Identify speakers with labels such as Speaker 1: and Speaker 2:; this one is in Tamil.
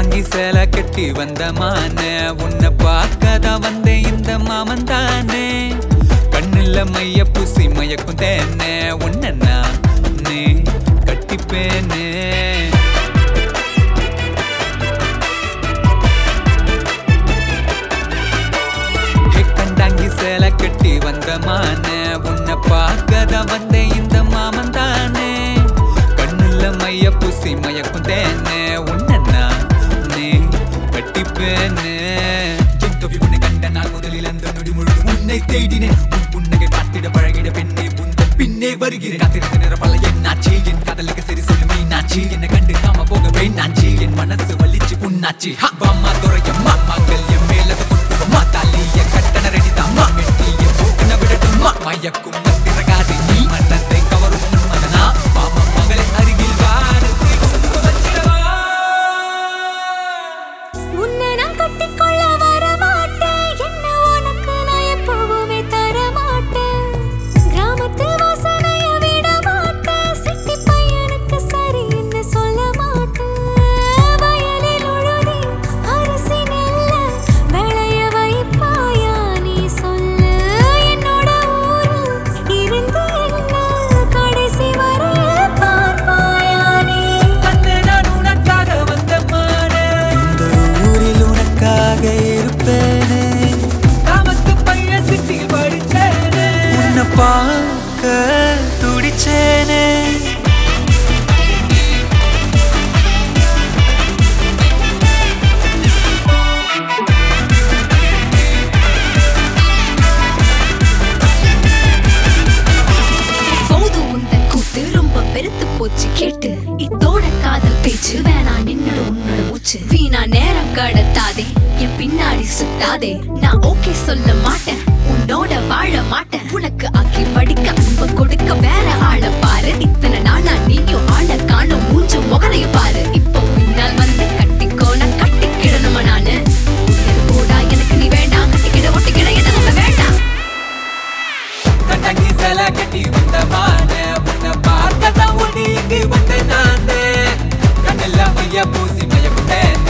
Speaker 1: கண்டாங்கி சேலை கட்டி வந்த மானே உன்னை பார்க்கதான் வந்தேன் இந்த மாமன் தானே கண்ணுல மைய பூசி மயக்கும் தேனே உன்னை நான் நீ கட்டிப்பேனே ஹே, கண்டாங்கி சேலை கட்டி வந்த மானே உன்னை பார்க்கதான் வந்தேன் இந்த மாமன் தானே கண்ணுல மைய பூசி மயக்கும் தேனே உன்னை நான் நீ கட்டிப்பேனே என் கவி உன்னை கண்ட நாள் முதலில் அந்த நொடி முழுதும் உன்னை தேடினேன் உன் புன்னகை பார்த்திட பழகிட பெண்ணே உந்த பின்னே வருகிறேன் காத்திருந்த நேரம் பல என்னாச்சு என் காதலுக்கு சரி சொல்லு மீனாச்சு என்னை கண்டு காம போக வேணாச்சு என் மனசு வலிச்சு புண்ணாச்சு ஹா, வாம்மா துறையம்மா மங்கல்யம் மேலத கொட்டுவம்மா தாலிய கட்டண ரெடிதாம்மா மெட்டிய போக்குன விடட்டும்மா மயக்கும் திறகாது நீ மன்னத்தை கவரும் மகனா மாமா மகளை அருகில் வாரத்தை கொண்டு வச்சிடவா
Speaker 2: உன்னை நான் கட்டிக்கொள்ள வரமாட்டேன். என்ன உனக்கு நான் எப்பவுமே தரமாட்டேன். கிராமத்து வாசனைய விட மாட்டேன். சிட்டி பையனுக்கு சரின்னு சொல்ல மாட்டேன். வயலில் உழுதி அரிசி நெல்லை விளைய வைப்பாயா நீ சொல்லு. என்னோட ஊரில் இருந்து என்ன கடைசி வரை பார்ப்பாயா நீ
Speaker 1: கண்ணே நான் உனக்காக வந்த மானே இந்த ஊரில் உனக்காக இருப்பேனே கிராமத்து பையன் சிட்டியில் படிச்சேனே உன்னை பார்க்க துடிச்சேனே
Speaker 3: போது உந்தன் கூத்து ரொம்ப பெருத்து போச்சு கேட்டு இத்தோட காதல் பேச்சு வேணா நின்னோட உன்னோட மூச்சு வீணா நேரம் கடத்தாதே என் பின்னாடி சுத்தாதே நான் ஓகே சொல்ல மாட்டேன் உன்னோட வாழ மாட்டேன் உனக்கு ஆக்கி படிக்க அன்ப கொடுக்க வேற ஆள பாரு இத்தனை நாளா நீயும் ஆள காணும் மூஞ்சு முகரைய பாரு இப்போ பின்னால் வந்து கட்டிக்கோ நான் கட்டிக்கிடணுமா நானு உயிர் போடா எனக்கு நீ வேண்டாம் கட்டிக்கிட ஒட்டிக்கிட எனக்கு வேண்டாம்
Speaker 1: கண்ணகி சிலை கட்டி வந்த மானே உன்னை பார்க்க தான் ஒடி இங்கு வந்த நானே கண்ணில் மைய பூசி மயக்குட்டேன்